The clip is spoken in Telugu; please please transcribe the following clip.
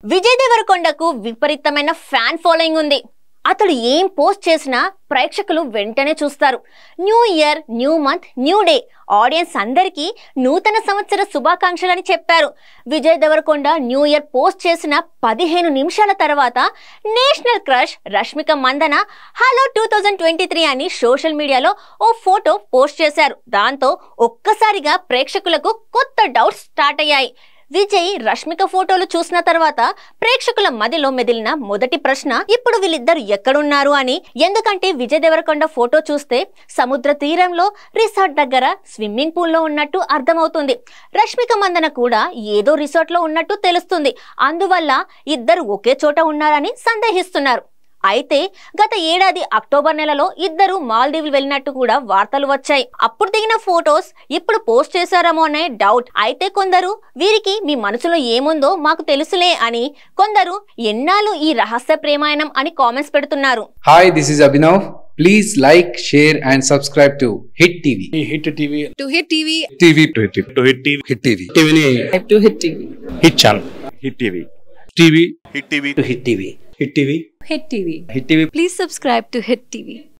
విజయ్ దేవరకొండకు విపరీతమైన ఫ్యాన్ ఫాలోయింగ్ ఉంది అతడు ఏం పోస్ట్ చేసినా ప్రేక్షకులు వెంటనే చూస్తారు new year new month new day audience అందరికీ నూతన సంవత్సర శుభాకాంక్షలని చెప్పారు Vijay Deverakonda new year post చేసిన పదిహేను నిమిషాల తర్వాత national crush Rashmika Mandanna hello two thousand twenty three అని సోషల్ మీడియాలో ఓ ఫోటో పోస్ట్ చేశారు దాంతో ఒక్కసారిగా ప్రేక్షకులకు కొత్త డౌట్స్ స్టార్ట్ అయ్యాయి విజయ్ రష్మిక ఫోటోలు చూసిన తర్వాత ప్రేక్షకుల మదిలో మెదిలిన మొదటి ప్రశ్న ఇప్పుడు వీళ్ళిద్దరు ఎక్కడున్నారు అని ఎందుకంటే విజయ్ దేవరకొండ ఫోటో చూస్తే సముద్ర తీరంలో రిసార్ట్ దగ్గర స్విమ్మింగ్ పూల్ లో ఉన్నట్టు అర్థమవుతుంది రష్మిక మందన కూడా ఏదో రిసార్ట్ లో ఉన్నట్టు తెలుస్తుంది అందువల్ల ఇద్దరు ఒకే చోట ఉన్నారని సందేహిస్తున్నారు అయితే గత ఏడాది అక్టోబర్ నెలలో ఇద్దరు మాల్దీవులు వెళ్ళినట్టు కూడా వార్తలు వచ్చాయి అప్పుడు దిగిన ఫొటోస్ ఇప్పుడు పోస్ట్ చేశారేమో అనే డౌట్ అయితే కొందరు వీరికి మీ మనసులో ఏముందో మాకు తెలుసులే అని కొందరు ఎన్నాళ్ళు ఈ రహస్య ప్రేమాయణం అని కామెంట్స్ పెడుతున్నారు Hi, this is Abhinav. Please like, share, and subscribe to Hit TV. Hit TV to hit TV TV to Hit TV. To Hit TV Hit TV. టీవీని to hit TV Hit channel Hit TV TV. Hit TV to Hit TV Hit TV hit TV Hit TV please subscribe to hit TV